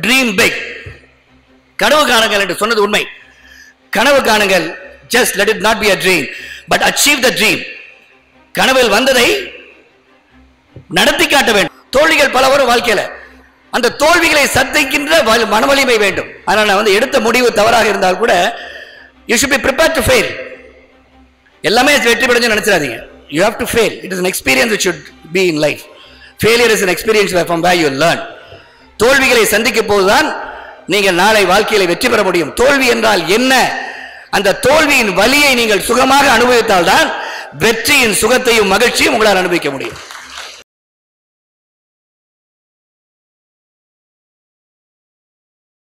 dream big கனவு காணுங்கள் என்று சொன்னது உண்மை கனவு காணுங்கள் just let it not be a dream but achieve the dream கனவில் வந்ததை நடத்தி காட்ட வேண்டும் தோல்விகள் பல வரும் வாழ்க்கையில அந்த தோல்விகளை சந்திக்கின்ற வலி- மனவலிமை வேண்டும் அதனால நான் வந்து எடுத்த முடிவு தவறாக இருந்தால் கூட you should be prepare to fail எல்லாமே வெற்றி பெறஞ்சு நினைச்சிடாதீங்க you have to fail it is an experience which should be in life failure is an experience where from where you learn தோல்விகளை சந்திக்கும் போதுதான் நீங்கள் நாளை வாழ்க்கையில வெற்றி பெற முடியும் தோல்வி என்றால் என்ன அந்த தோல்வியின் வலியை நீங்கள் சுகமாக அனுபவித்தால்தான் வெற்றியின் சுகத்தையும் மகிழ்ச்சியும் உங்களால் அனுபவிக்க முடியும்